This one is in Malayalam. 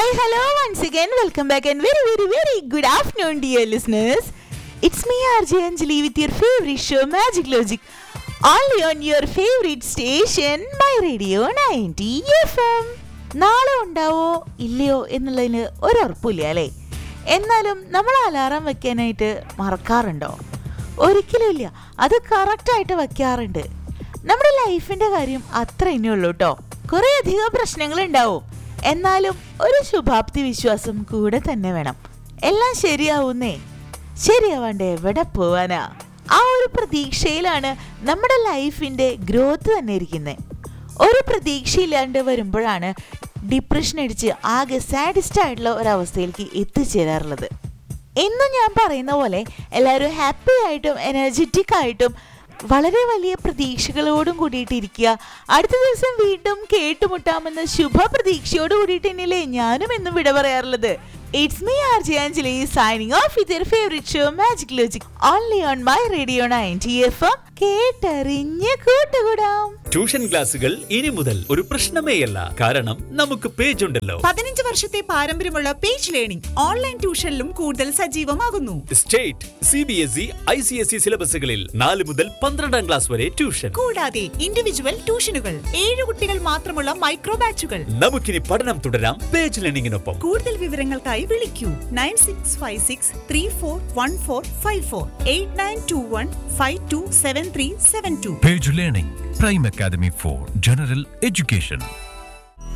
Hi, hello, once again. Welcome back and very, very, very good afternoon, dear listeners. It's me, RJ Anjali, with your favorite show, Magic Logic. Only on your favorite station, My Radio 90 FM. നാളെ ഉണ്ടാവോ ഇല്ലയോ എന്നുള്ളതിന് ഒരുറപ്പില്ല അല്ലേ എന്നാലും നമ്മൾ അലാറം വെക്കാനായിട്ട് മറക്കാറുണ്ടോ ഒരിക്കലും ഇല്ല അത് കറക്റ്റായിട്ട് വെക്കാറുണ്ട് നമ്മുടെ ലൈഫിന്റെ കാര്യം അത്ര ഇനിയുള്ളൂ കേട്ടോ കുറേ അധികം പ്രശ്നങ്ങൾ ഉണ്ടാവും എന്നാലും ഒരു ശുഭാപ്തി വിശ്വാസം കൂടെ തന്നെ വേണം എല്ലാം ശരിയാവുന്നേ ശരിയാവാണ്ട് എവിടെ പോവാനാ ആ ഒരു പ്രതീക്ഷയിലാണ് നമ്മുടെ ലൈഫിന്റെ ഗ്രോത്ത് തന്നെ ഇരിക്കുന്നത് ഒരു പ്രതീക്ഷയില്ലാണ്ട് വരുമ്പോഴാണ് ഡിപ്രഷൻ അടിച്ച് ആകെ സാഡിസ്റ്റ് ആയിട്ടുള്ള ഒരവസ്ഥയിലേക്ക് എത്തിച്ചേരാറുള്ളത് ഇന്ന് ഞാൻ പറയുന്ന പോലെ എല്ലാവരും ഹാപ്പി ആയിട്ടും എനർജറ്റിക് ആയിട്ടും വളരെ വലിയ പ്രതീക്ഷകളോടും കൂടിയിട്ട് ഇരിക്കുക അടുത്ത ദിവസം വീണ്ടും കേട്ടുമുട്ടാമെന്ന ശുഭ പ്രതീക്ഷയോട് കൂടിയിട്ട് തന്നെയല്ലേ ഞാനും എന്നും വിട പറയാറുള്ളത് it's me R J Anjali signing off with your favourite show magic logic only on my radio ninety F M കേട്ടറിഞ്ഞ് കൂട്ടുകൂടാം ട്യൂഷൻ ക്ലാസുകൾ ഇനി മുതൽ ഒരു പ്രശ്നമേയല്ല കാരണം നമുക്ക് പേജ് ഉണ്ടല്ലോ പതിനഞ്ച് വർഷത്തെ പാരമ്പര്യമുള്ള പേജ് ലേണിംഗ് ഓൺലൈൻ ട്യൂഷനിലും കൂടുതൽ സജീവമാകുന്നു state C B S E I C S E സിലബസുകളിൽ നാല് മുതൽ പന്ത്രണ്ടാം ക്ലാസ് വരെ ട്യൂഷൻ കൂടാതെ ഇൻഡിവിജ്വൽ ട്യൂഷനുകൾ ഏഴ് കുട്ടികൾ മാത്രമുള്ള മൈക്രോ ബാച്ചുകൾ നമുക്കിനി പഠനം തുടരാം പേജ് ലേണിംഗിനൊപ്പം കൂടുതൽ വിവരങ്ങൾക്കായി വിളിക്കൂ nine six five six three four one four five four eight nine two one five two seven three seven two Page Learning, Prime Academy for General Education.